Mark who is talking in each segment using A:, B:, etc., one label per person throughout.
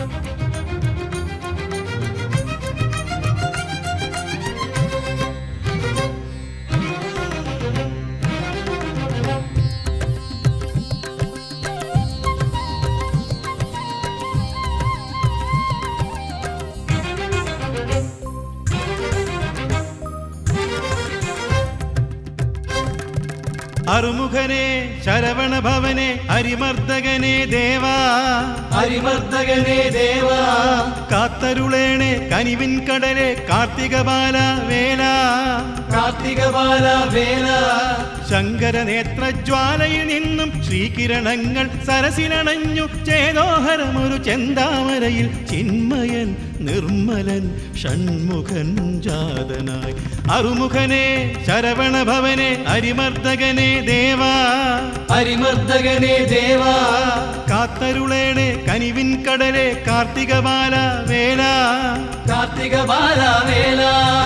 A: അറുമുഖനെ ശരവണ ഭവനെ ഹരിമർദ്ദകനെ ദേവാ
B: ഹരിമർദ്ദകനെ ദേവാ
A: കാത്തരുളേണെ കനിവിൻ കടലെ കാർത്തിക ബാല വേല
B: കാർത്തികപാല വേല
A: ശങ്കര നേത്രജ്വാലയിൽ നിന്നും ശ്രീകിരണങ്ങൾ സരസിലണഞ്ഞു ചേതോഹരമൊരു ചെന്താമരയിൽ ചിന്മയൻ നിർമ്മലൻ ഷൺമുഖൻ ജാതനായി അറുമുഖനെ ശരവണ ഭവനെ ഹരിമർദ്ദകനെ ദേവാ
B: ഹരിമർദ്ദകനെ ദേവാ
A: കാത്തരുളേണെ കനിവിൻ കടലെ കാർത്തിക ബാല വേല
B: കാർത്തികപാല വേല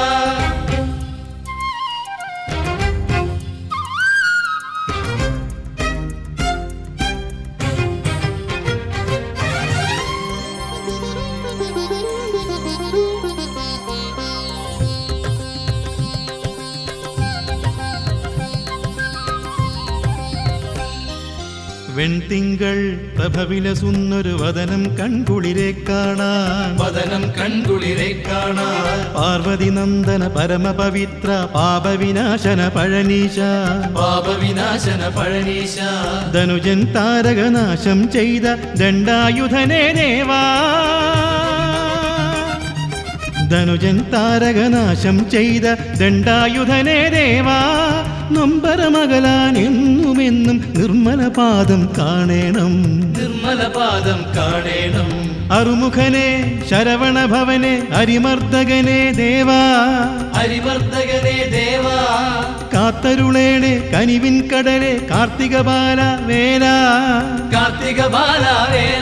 A: വെൺതിങ്കൾ പ്രഭവിലസുന്നൊരു വദനം കൺകുളിരെ കാണാൻ
B: വദനം കൺകുളിരെ കാണാൻ
A: പാർവതി നന്ദന പരമപവിത്ര പാപവിനാശന പഴനീശ
B: പാപവിനാശന പഴനീശ
A: ധനുജൻ താരകനാശം ചെയ്ത ദണ്ഡായുധനെ ദേവാ ധനുജൻ താരകനാശം ചെയ്ത ദണ്ഡായുധനെ ദേവാ നൊമ്പരമകലാൻ എന്നുമെന്നും നിർമ്മല പാദം കാണേണം
B: നിർമ്മല പാദം കാണേണം
A: അറുമുഖനെ ശരവണ ഭവനെ ഹരിമർദ്ദകനെ ദേവാ
B: ഹരിമർദ്ദകനെ ദേവാ
A: കാത്തരുളേണെ കനിവിൻ കടലെ കാർത്തിക ബാല വേല
B: കാർത്തികപാല വേല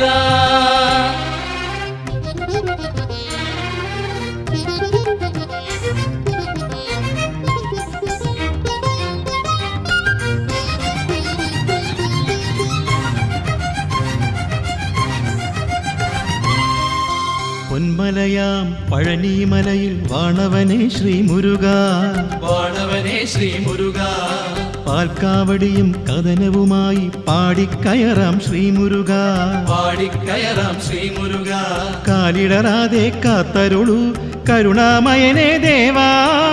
A: പൊന്മലയാം പഴനിമലയിൽ വാണവനെ ശ്രീ മുരുക
B: വാണവനെ ശ്രീ മുരുക
A: പാൽക്കാവടിയും കഥനവുമായി പാടിക്കയറാം ശ്രീ മുരുക
B: പാടിക്കയറാം ശ്രീ മുരുക
A: കാലിടറാതെ കാത്തരുളു കരുണാമയനെ ദേവാ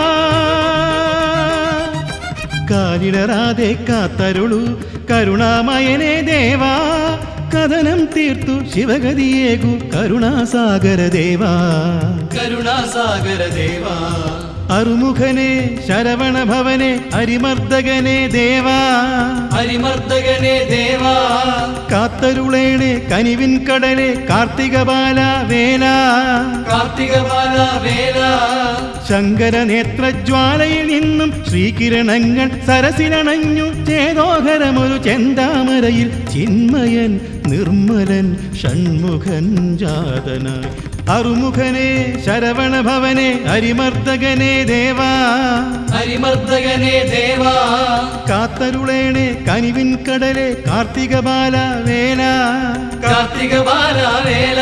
A: കാലിടറാതെ കാത്തരുളു കരുണാമയനെ ദേവാ കഥനം തീർത്തു ശിവഗതിയേകു കരുണാസാഗര ദേവാ
B: കരുണാസാഗര ദേവാ
A: അറുമുഖനെ ശരവണ ഭവനെ ഹരിമർദ്ദകനെ ദേവാ
B: ഹരിമർദ്ദകനെ ദേവാ
A: കാത്തരുളേണെ കനിവിൻ കടലെ കാർത്തിക ബാല വേല
B: കാർത്തികപാല വേല
A: ശങ്കര നേത്രജ്വാലയിൽ നിന്നും ശ്രീകിരണങ്ങൾ സരസിലണഞ്ഞു ചേതോഹരമൊരു ചെന്താമരയിൽ ചിന്മയൻ നിർമ്മലൻ ഷൺമുഖൻ ജാതനായി അറുമുഖനെ ശരവണ ഭവനെ ഹരിമർദ്ദകനെ ദേവാ
B: ഹരിമർദ്ദകനെ ദേവാ
A: കാത്തരുളേണെ കനിവിൻ കടലെ കാർത്തിക ബാല വേല
B: കാർത്തികപാല വേല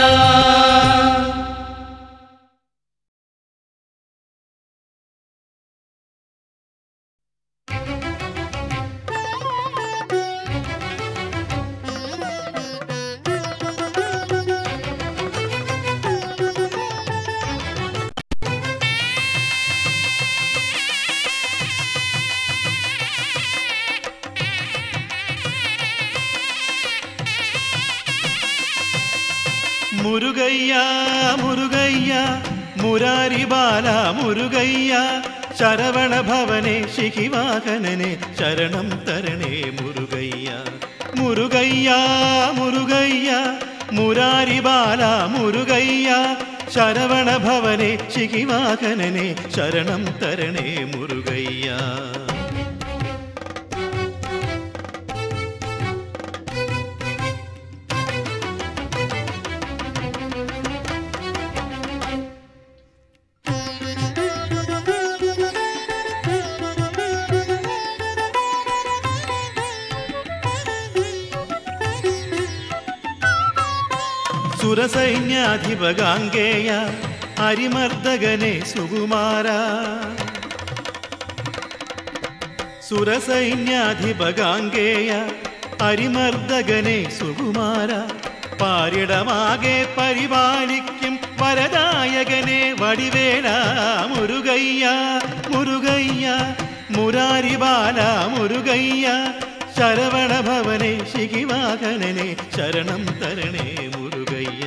A: മുരുകയ്യ മുരുകയ്യ മുരാരി ബാല മുരുകയ്യ ശരവണ ഭവനെ ശിഖിവാഹനനെ ശരണം തരണേ മുരുകയ്യ മുരുകയ്യ മുരുകയ്യ മുരാരി ബാല മുരുകയ്യ ശരവണ ഭവനെ ശിഖിവാഹനനെ ശരണം തരണേ മുരുകയ്യ സുരസൈന്യാധിപകാങ്കേയ അരിമർദ്ദകനെ സുകുമാര സുരസൈന്യാധിപകാങ്കേയ അരിമർദ്ദകനെ സുകുമാര പാരിടമാകെ പരിപാലിക്കും വരദായകനെ വടിവേല മുരുകയ്യ മുരുകയ്യ മുരാരിബാല മുരുകയ്യ ശരവണഭവനെ ശിഖിവാഹനനെ ശരണം തരണേ മുരുകയ്യ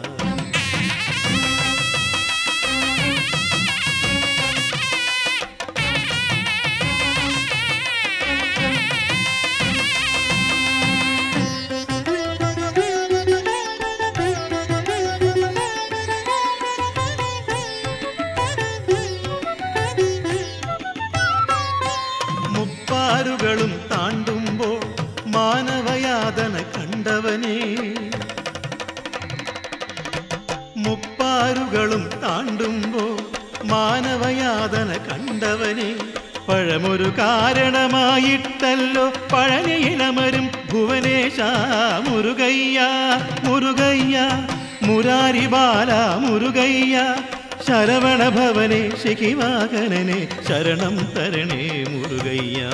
A: മുപ്പാരുകളും താണ്ടുമ്പോൾ മാനവയാതന കണ്ടവനെ മുപ്പാരുകളും താണ്ടുമ്പോൾ മാനവയാതന കണ്ടവനെ പഴമൊരു കാരണമായിട്ടല്ലോ പഴനിയിലമരും ഭുവനേശ മുരുകയ്യ മുരുകയ്യ മുരാരിബാല മുരുകയ്യ ശരവണഭവനെ ശിഖിവാകനനെ ശരണം തരണേ മുരുകയ്യ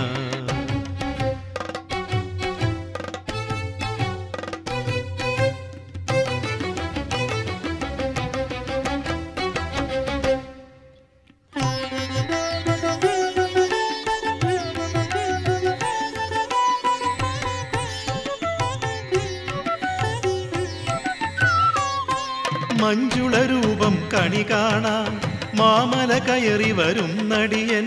A: മഞ്ജുള രൂപം കണി കാണാൻ മാമല കയറി വരും നടിയൻ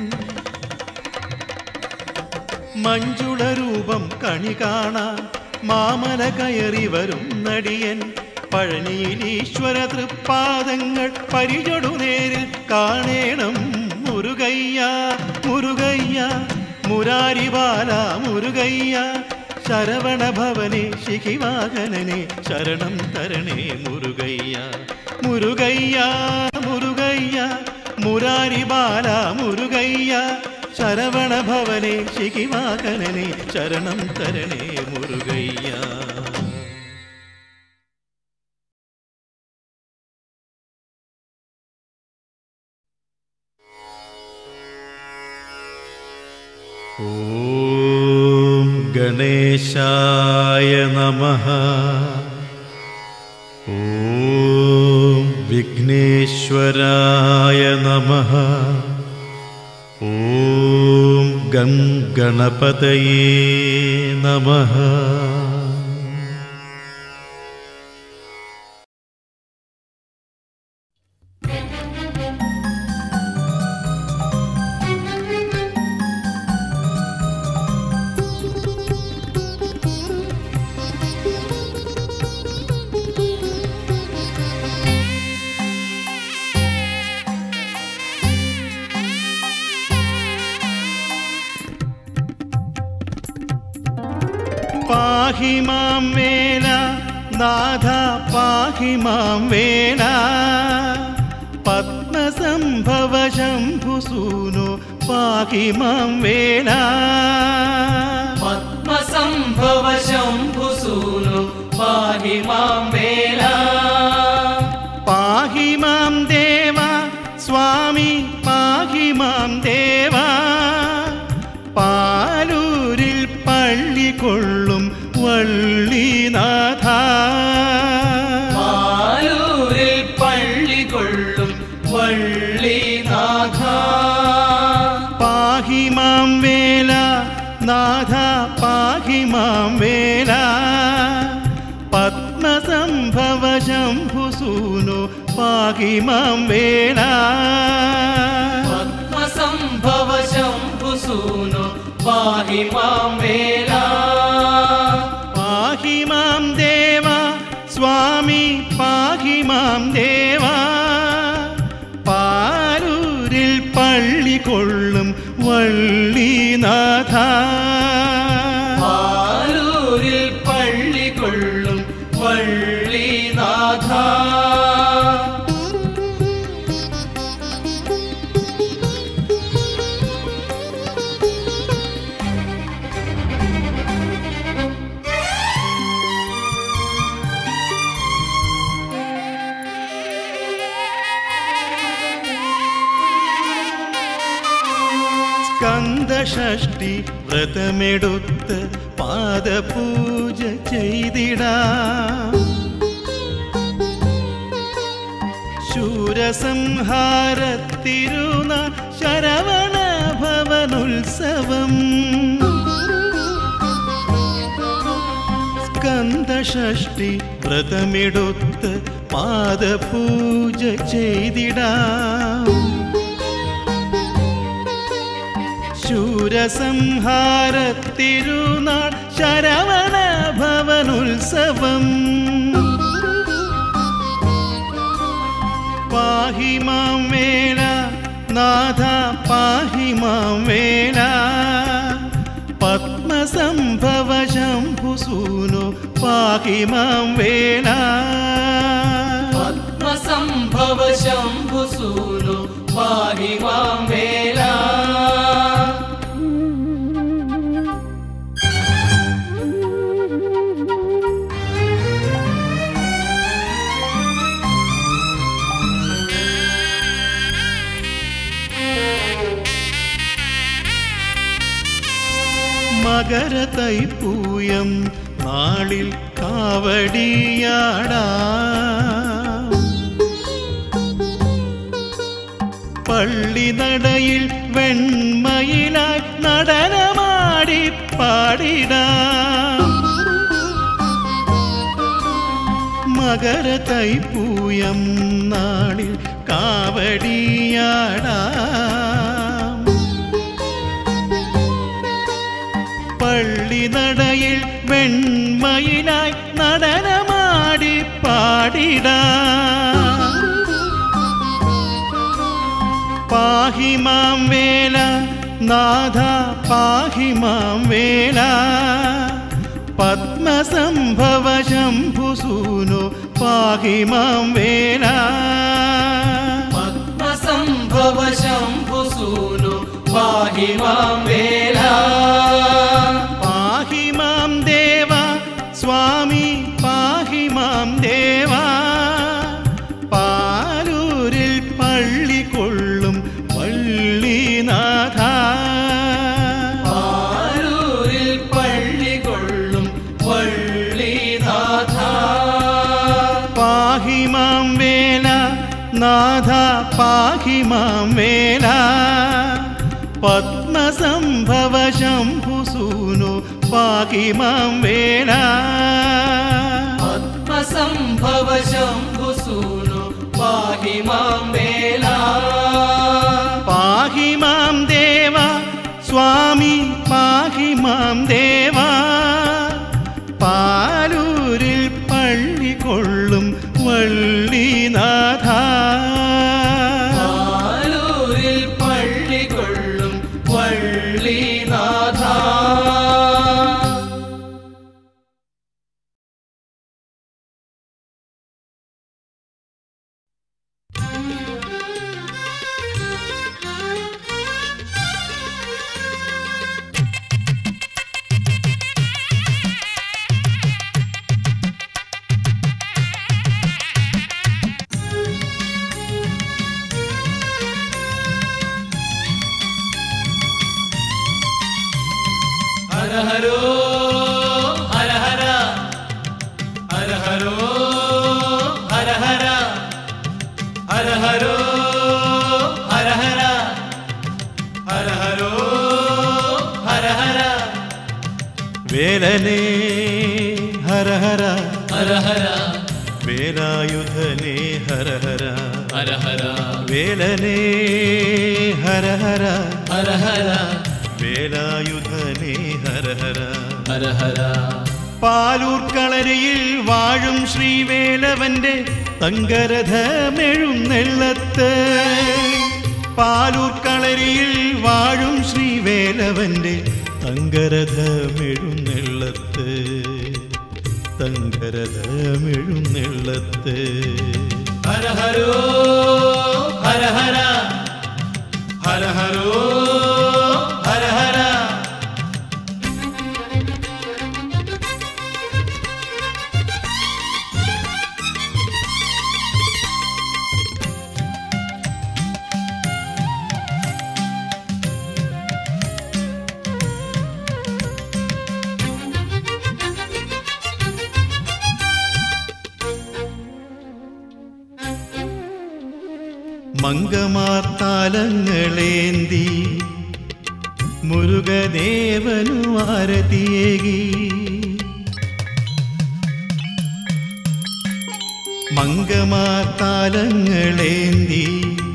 A: മഞ്ജുള രൂപം കണി കാണാൻ മാമല കയറി വരും നടിയൻ പഴനിയിൽ ഈശ്വര തൃപ്പാദങ്ങൾ പരിചൊടു നേരിൽ കാണേണം മുരുകയ്യ മുരുകയ്യ മുരാരിബാല മുരുകയ്യ ശരവണഭവനെ ശിഖിവാഹനനെ ശരണം തരണേ മുരുകയ്യ മുരുകയ്യ മുരുകയ്യ മുരാരിബാല മുരുകയ്യ ശരവണഭവനെ ശിഖിവാഹനനെ ശരണം തരണേ മുരുകയ്യ ॐ गणेशाय नमः ॐ विघ्नेश्वराय नमः ॐ गं गणपतये नमः പാഹി മാം വേല നാഥ പാഹി മാം വേല പത്മസംഭവ ശംഭുസൂനോ പാഹി മാം വേല
B: പത്മസംഭവ ശംഭുസൂനു പാഹി മാം വേല
A: പാഹി മാം ദേവ സ്വാമി പാഹി മാം ദേവ പാലൂരിൽ പള്ളി കൊള്ളും വള്ളിനാഥ
B: പാലൂരിൽ പള്ളി കൊള്ളും വള്ളിനാഥ
A: പാഹി മാം വേല നാഥ പാഹി മാം വേല പത്മസംഭവ ശംഭുസൂനോ പാഹി മാം വേല
B: പത്മസംഭവ ശംഭുസൂനു പാഹി മാം വേല
A: പാഹി മാം ദേവ സ്വാമി പാഹി മാം ദേവ പാരൂരിൽ പള്ളി കൊള്ളും വള്ളിനാഥ
B: പാലൂരിൽ പള്ളി കൊള്ളും വള്ളിനാഥ
A: സ്കന്ദഷഷ്ടി വ്രതമെടുത്ത് പാദപൂജ ചെയ്തിടാം ശൂരസംഹാരത്തിരുന ശരവണ ഭവനുത്സവം സ്കന്ദഷഷ്ടി വ്രതമെടുത്ത് പാദപൂജ ചെയ്തിടാം ശൂരസംഹാരത്തിരുനാൾ ശരവണ ഭവനുത്സവം പാഹി മാം വേല നാഥ പാഹി മാം വേല പത്മസംഭവ ശംഭുസൂനോ പാഹി മാം വേല
B: പത്മസംഭവ ശംഭുസൂനു പാഹി മാം വേല
A: മകര തൈപ്പൂയം നാളിൽ കാവടിയാടാ പള്ളി നടയിൽ വെണ്മയിലായി നടനമാടി പാടിടാം മകര തൈപ്പൂയം നാളിൽ കാവടിയാടാം പള്ളി നടയിൽ വെണ്മയിലായി നടനമാടി പാടിടാം പാഹി മാം വേല നാഥ പാഹി മാം വേല പത്മസംഭവ ശംഭുസൂനോ പാഹി മാം വേല
B: പത്മസംഭവ ശംഭുസൂനു പാഹി മാം വേല
A: പാഹി മാം ദേവ സ്വാമി പാഹി മാം ദേവ പാലൂരിൽ പള്ളി കൊള്ളും പള്ളിനാഥ
B: പാരൂരിൽ പള്ളി കൊള്ളും പള്ളിനാഥ
A: പാഹി മാം വേല നാഥ പാഹി മാം വേല പത്മസംഭവ ശംഭുസൂനോ പാഹി മാം വേല
B: പത്മസംഭവ ശംഭുസൂനു പാഹി മാം വേല
A: പാഹി മാം ദേവ സ്വാമി പാഹി മാം ദേവ പാലൂരിൽ പള്ളി കൊള്ളും വള്ളിനാഥ
B: പാലൂരിൽ പള്ളി കൊള്ളും പള്ളിനാഥ ഹര ഹരോ ഹര ഹര ഹര ഹരോ ഹര ഹര ഹര ഹരോ ഹര ഹര ഹര ഹരോ ഹര ഹര
A: വേലനേ ഹര ഹര
B: ഹര ഹര
A: വേലായുധനേ ഹര ഹര
B: ഹര ഹര
A: വേലനേ ഹര ഹര
B: ഹര ഹര
A: വേലായുധനേ ഹര ഹര
B: ഹര ഹര
A: പാലൂർ കളരിയിൽ വാഴും ശ്രീവേലവന്റെ തങ്കരഥമെഴുന്നെള്ളത്ത് പാലൂർ കളരിയിൽ വാഴും ശ്രീവേലവന്റെ തങ്കരഥമെഴുന്നെള്ളത്ത് തങ്കരഥമെഴുന്നെള്ളത്ത്
B: ഹര ഹരോ ഹര ഹര ഹര ഹരോ ഹര ഹര
A: മങ്കമാർത്താലങ്ങളേന്തി മുരുകദേവനു ആരതിയേകി മങ്കമാർത്താലങ്ങളേന്തി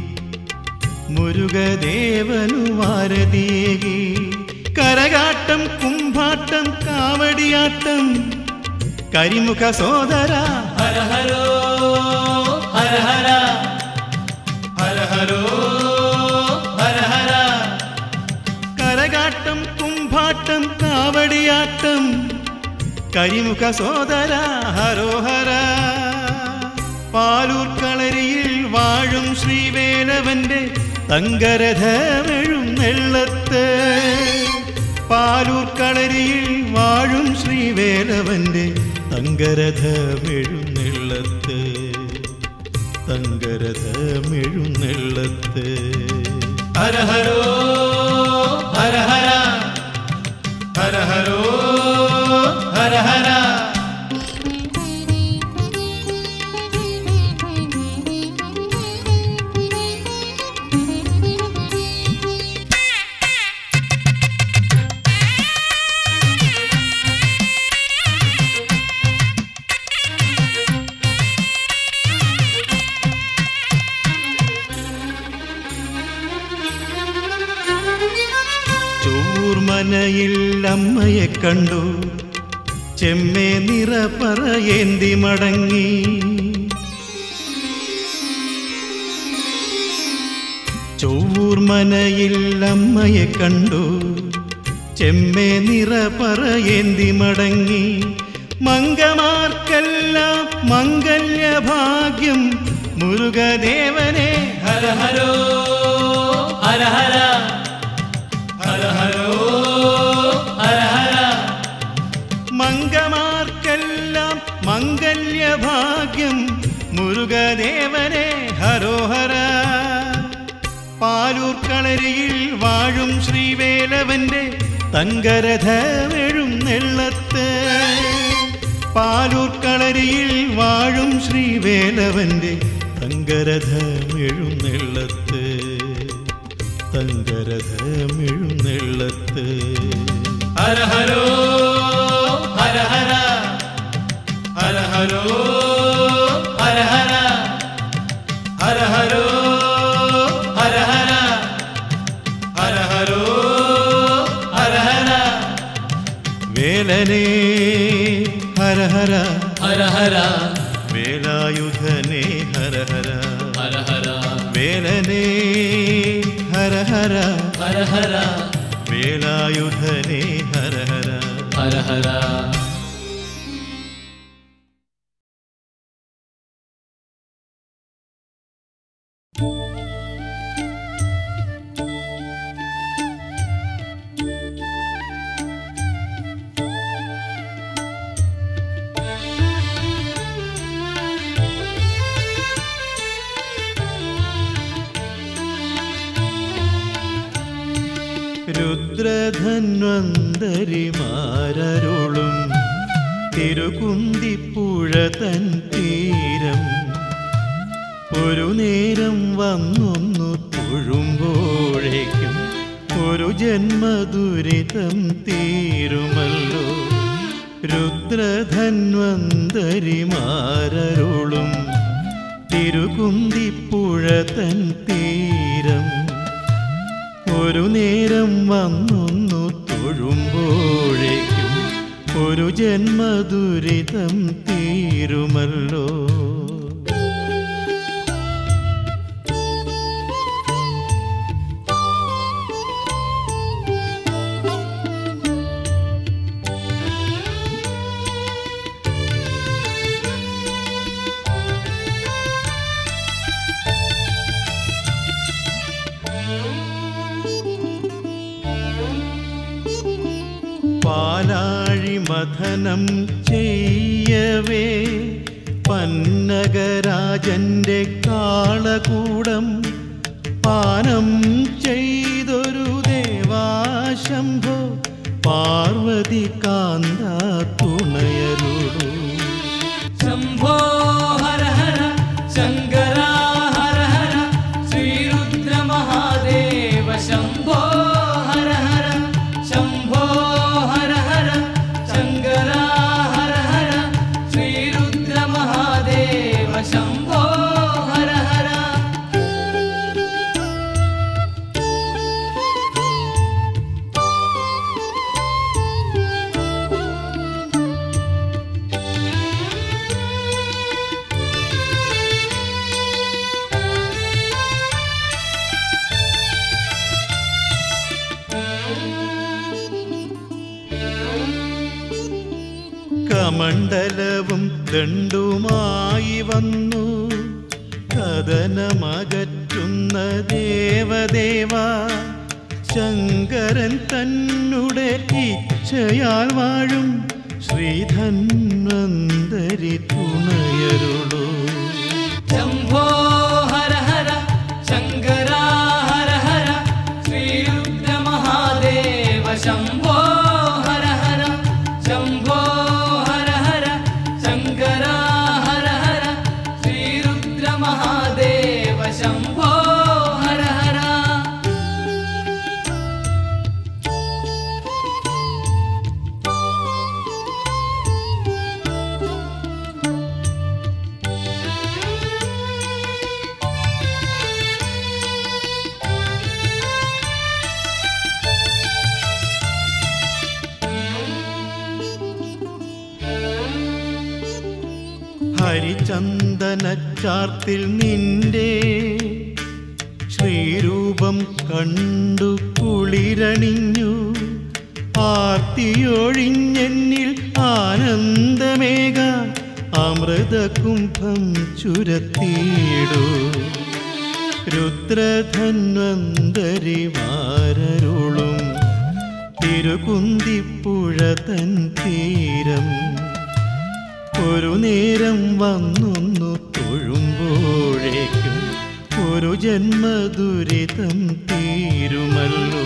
A: മുരുകദേവനു ആരതിയേകി കരകാട്ടം കുംഭാട്ടം കാവടിയാട്ടം കരിമുഖ സോദര
B: ഹര ഹരോ ഹര ഹര ഹര ഹരോ ഹര ഹര
A: കരകാട്ടം കുംഭാട്ടം കാവടിയാട്ടം കരിമുഖ സോദര ഹരോഹര പാലൂർ കളരിയിൽ വാഴും ശ്രീവേലവന്റെ തങ്കരഥമെഴുന്നെള്ളത്ത് പാലൂർ കളരിയിൽ വാഴും ശ്രീവേലവന്റെ തങ്കരഥമെഴുന്നെള്ളത്ത് തങ്കരഥമെഴുന്നെള്ളത്ത്
B: ഹര ഹരോ ഹര ഹര ഹര ഹരോ ഹര ഹര
A: ചോർമനയിൽ അമ്മയെ കണ്ടു ചെമ്മേ നിറ പറയേന്തി മടങ്ങി ചോർമനയിൽ അമ്മയെ കണ്ടു ചെമ്മേ നിറ പറയേന്തി മടങ്ങി മംഗമാർക്കെല്ലാം മംഗല്യഭാഗ്യം മുരുകദേവനെ
B: ഹര ഹരോ ഹര ഹര ഹര ഹരോ ഹര ഹര
A: മംഗമാർക്കെല്ലാം മംഗല്യഭാഗ്യം മുരുകദേവനെ ഹരോഹര പാലൂർ കളരിയിൽ വാഴും ശ്രീവേലവന്റെ തങ്കരഥമെഴുന്നെള്ളത്ത് പാലൂർ കളരിയിൽ വാഴും ശ്രീവേലവന്റെ തങ്കരഥമെഴുന്നെള്ളത്ത് തങ്കരഥമെഴുന്നെള്ളത്ത്
B: ഹര ഹരോ ഹര ഹര ഹര ഹരോ ഹര ഹര ഹര ഹരോ ഹര ഹര ഹര ഹരോ ഹര ഹര
A: വേലനേ ഹര ഹര
B: ഹര ഹര
A: വേലായുധനേ ഹര ഹര
B: ഹര ഹര
A: വേലനേ ഹര ഹര
B: ഹര ഹര
A: വേലായുധനേ ഹര ഹര
B: ഹര ഹര
A: രുദ്രധന്വന്തരിമാരരുളും തിരുകുന്തിപ്പുഴ തൻ തീരം ഒരു നേരം വന്നൊന്നു തൊഴുമ്പോഴേക്കും ഒരു ജന്മദുരിതം തീരുമല്ലോ രുദ്രധന്വന്തരിമാരരുളും തിരുകുന്തിപ്പുഴ തൻ തീരം ഒരു നേരം വന്നൊന്നു തൊഴുമ്പോഴേക്കും ഒരു ജന്മദുരിതം തീരുമല്ലോ പാലാഴി മഥനം ചെയ്യവേ പന്നഗരാജന്റെ കാളകൂടം പാനം ചെയ്തൊരു ദേവാശംഭോ പാർവതി കാന്ത തുണയരുടൂ
B: ശംഭോ ഹര ഹര ശങ്കര ഹര ഹര ശ്രീ
A: കമണ്ഡലവും ദണ്ടുമായി വന്നു കഥനമകറ്റുന്ന ദേവദേവ ശങ്കരൻ തന്നുടെ ഇച്ഛയാൽ വാഴും ശ്രീധന്വന്തരി തുണയരുളൂ
B: शम्भो हर हर शङ्करा हर हर श्रीरुद्रमहादेव शम्भो हर हर शम्भो हर हर शङ्करा हर हर श्रीरुद्रमहादेव शम्भो हर हर
A: ഹരിചന്ദനച്ചാർത്തിൽ നിന്റെ ശ്രീരൂപം കണ്ടു കുളിരണിഞ്ഞു ആർത്തിയൊഴിഞ്ഞെന്നിൽ ആനന്ദമേക അമൃതകുംഭം ചുരത്തിയിടൂ രുദ്രധന്വന്തരി വാരരുളും തിരുകുന്തിപ്പുഴ തൻ തീരം ഒരു നേരം വന്നൊന്നു തൊഴുമ്പോഴേക്കും ഒരു ജന്മദുരിതം തീരുമല്ലോ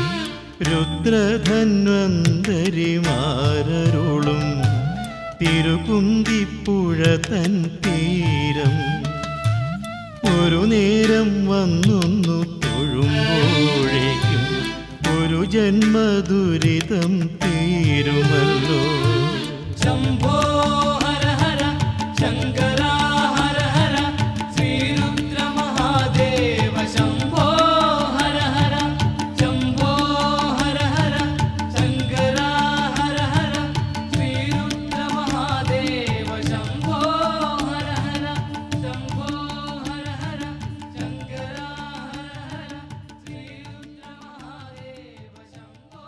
A: രുദ്രധന്വന്തരി മാരരുളും തിരുകുന്തിപ്പുഴ തൻ തീരം ഒരു നേരം വന്നൊന്നു തൊഴുമ്പോഴേക്കും ഒരു ജന്മദുരിതം തീരുമല്ലോ
B: शम्भो हर हर शङ्करा हर हर श्रीरुद्रमहादेव शम्भो हर हर शम्भो हर हर शङ्करा हर हर श्रीरुद्रमहादेव शम्भो हर हर शम्भो हर हर शङ्करा हर हर श्रीरुद्रमहादेव शम्भो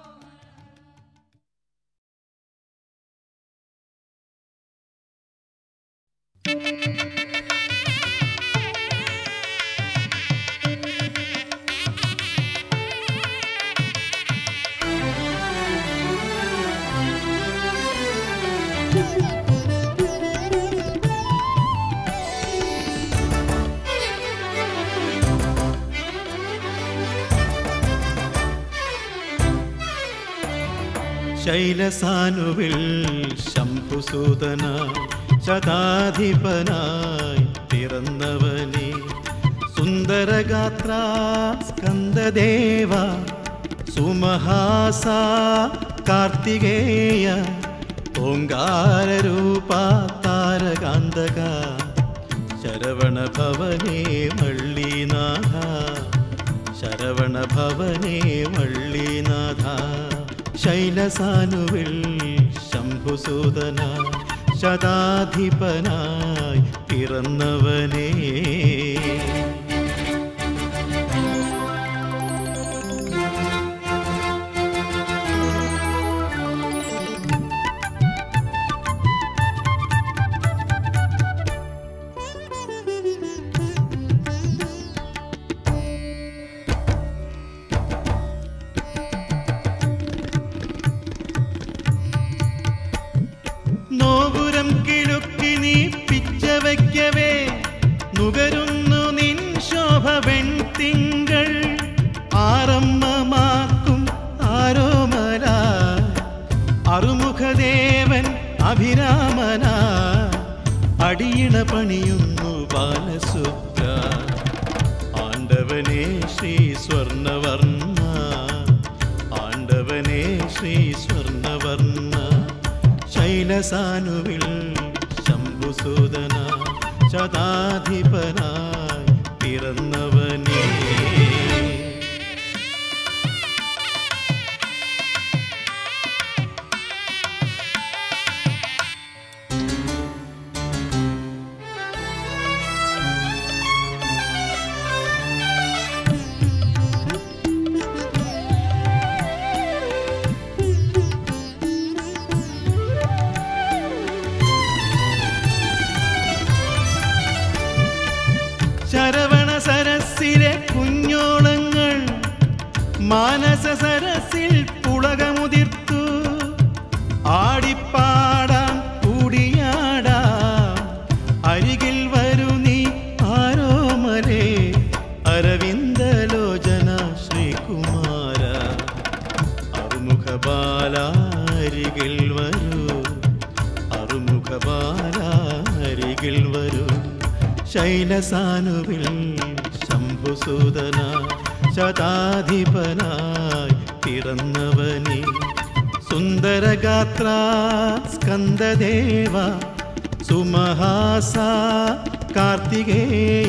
A: ശൈലസാനുവിൽ ശംഭുസൂതന ശതാധിപനായി പിറന്നവനെ സുന്ദരഗാത്ര സ്കന്ദദേവ സുമഹാസ കാർത്തികേയ ഓങ്കാരൂപ താരകാന്തക ശരവണ ഭവനേ വള്ളിനാഥ ശരവണ ഭവനേ വള്ളിനാഥ ശൈലസാനുവിൽ ശംഭുസൂതന ശതാധിപനായി പിറന്നവനേ നോപുരം കിഴുക്കി നീ പിച്ച വയ്ക്കവേ നുകരുന്നു നിൻ ശോഭ വെൺതിങ്കൾ ആറമ്മമാക്കും ആരോമല അറുമുഖദേവൻ അഭിരാമന അടിയിണ പണിയുന്നു ബാലസുത്ര ആണ്ടവനേ ശ്രീ സ്വർണവർണ്ണ ആണ്ടവനേ ശ്രീ സ്വർണവർണ്ണ ശൈലസാനുവിൽ ശംഭുസൂദന ശതാധിപനായി പിറന്നവനേ ശരവണ സരസിലെ കുഞ്ഞോളങ്ങൾ മാനസ സരസിൽ പുളകമുതിർത്തു ആടിപ്പാടാം കൂടിയാടാം അരികിൽ വരൂ നീ ആരോമലേ അരവിന്ദലോചന ശ്രീകുമാര അറുമുഖ ബാലാരികിൽ വരൂ അറുമുഖ ബാലാരികിൽ വരൂ ശൈലസാനുവിൽ ശംഭുസൂദന ശതാധിപനായി പിറന്നവനെ സുന്ദരഗാത്ര സ്കന്ദദേവ സുമഹാസ കാർത്തികേയ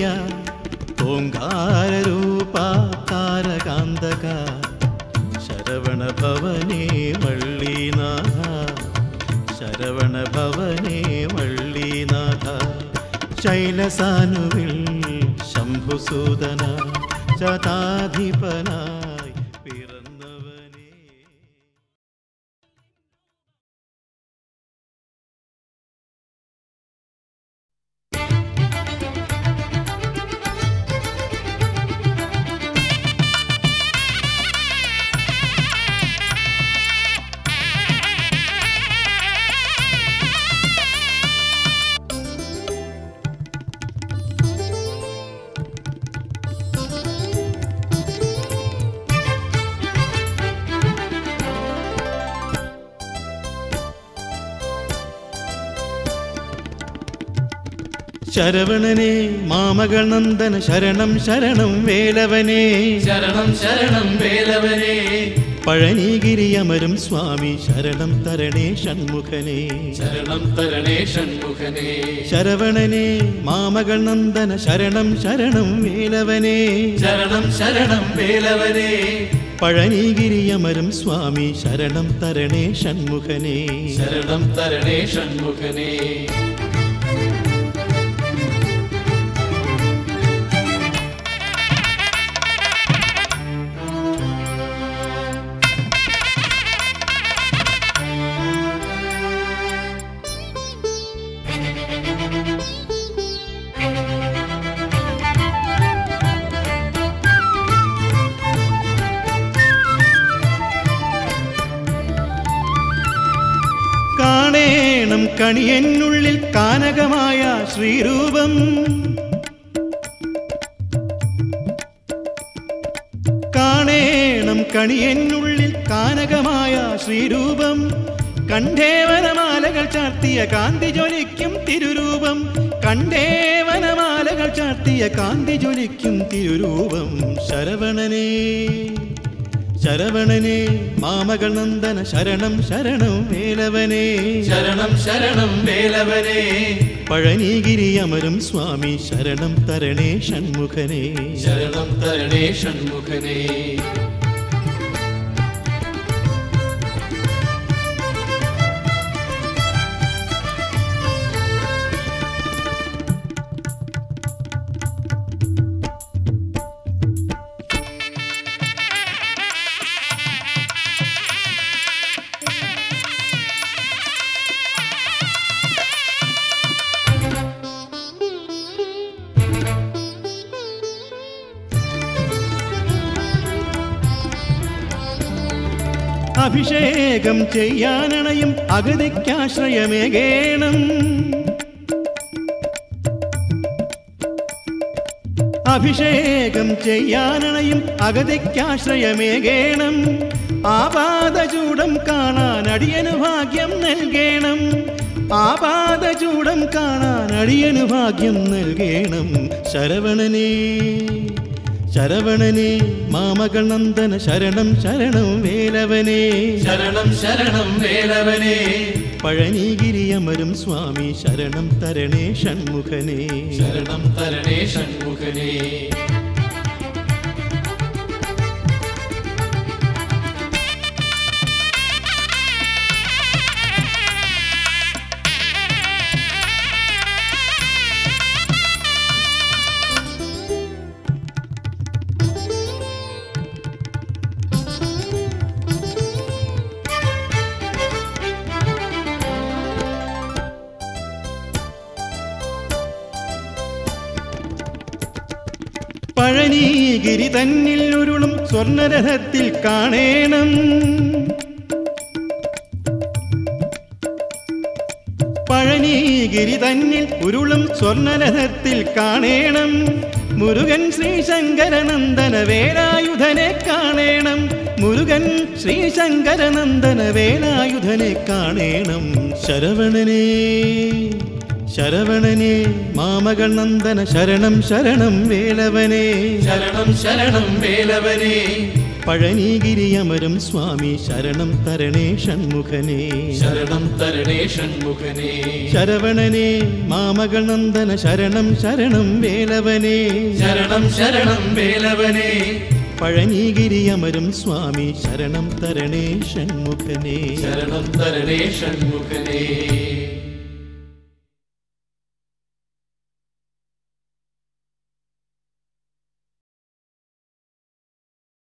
A: ഓങ്കാരൂപ താരകാന്തക ശരവണ ഭവനേ വള്ളീനാഥ ശരവണ ഭവനേ വള്ളീനാഥ ശൈലസാനുവിൽ ശംഭുസൂദന ശതാധിപനായി പിറന്നവനേ ശരവണനെ മാമകൾ നന്ദന ശരണം ശരണം വേലവനെ
B: ശരണം ശരണം വേലവനെ
A: പഴനിഗിരി അമരും സ്വാമി ശരണം തരണേ ഷൺമുഖനെ
B: ശരണം തരണേ ഷൺമുഖനെ
A: ശരവണനെ മാമകൾ നന്ദന ശരണം ശരണം വേലവനെ
B: ശരണം ശരണം വേലവനെ
A: പഴനിഗിരി അമരും സ്വാമി ശരണം തരണേ ഷൺമുഖനെ
B: ശരണം തരണേ ഷൺമുഖനെ
A: കാണേണം കണിയനുള്ളിൽ കാനകമായ ശ്രീരൂപം കാണേണം കണിയനുള്ളിൽ കാനകമായ ശ്രീരൂപം കണ്ഠേവനമാലകൾ ചാർത്തിയ കാന്തി ജ്വലിക്കും തിരുരൂപം കണ്ഠേവനമാലകൾ ചാർത്തിയ കാന്തി ജ്വലിക്കും തിരുരൂപം ശരവണനേ ശരവണനെ മാമകൾ നന്ദന ശരണം ശരണം വേലവനെ
B: ശരണം ശരണം വേലവനെ
A: പഴനിഗിരി അമരും സ്വാമി ശരണം തരണേ ഷൺമുഖനെ
B: ശരണം തരണേ ഷൺമുഖനെ
A: അഭിഷേകം ചെയ്യാനണയും അഗതിക്കാശ്രയമേകേണം അഭിഷേകം ചെയ്യാനണയും അഗതിക്കാശ്രയമേകേണം ആപാദചൂടം കാണാൻ അടിയനു ഭാഗ്യം നൽകേണം ആപാദചൂടം കാണാൻ അടിയനു ഭാഗ്യം നൽകേണം ശരവണനേ ശരവണനേ മാമകൾ നന്ദന ശരണം ശരണം വേലവനേ
B: ശരണം ശരണം വേലവനെ
A: പഴനിഗിരി അമരും സ്വാമി ശരണം തരണേ ഷൺമുഖനേ
B: ശരണം തരണേ ഷൺമുഖനെ
A: പഴനീഗിരി തന്നിൽ ഉരുളും സ്വർണരഥത്തിൽ കാണേണം പഴനീഗിരി തന്നിൽ ഉരുളും സ്വർണരഥത്തിൽ കാണേണം മുരുകൻ ശ്രീശങ്കരനന്ദന വേലായുധനെ കാണേണം മുരുകൻ ശ്രീശങ്കരനന്ദന വേലായുധനെ കാണേണം ശരവണനേ ശരവണനേ മാമകൾ നന്ദന ശരണം ശരണം വേലവനേ
B: ശരണം ശരണം വേലവനേ
A: പഴനീഗിരി അമരം സ്വാമി ശരണം തരണേ ഷൺമുഖനേ
B: ശരണം തരണേ ഷൺമുഖനേ
A: ശരവണനേ മാമകൾ നന്ദന ശരണം ശരണം വേലവനേ
B: ശരണം ശരണം വേലവനേ
A: പഴനീഗിരി അമരം സ്വാമി ശരണം തരണേ ഷൺമുഖനേ
B: ശരണം തരണേ ഷൺമുഖനേ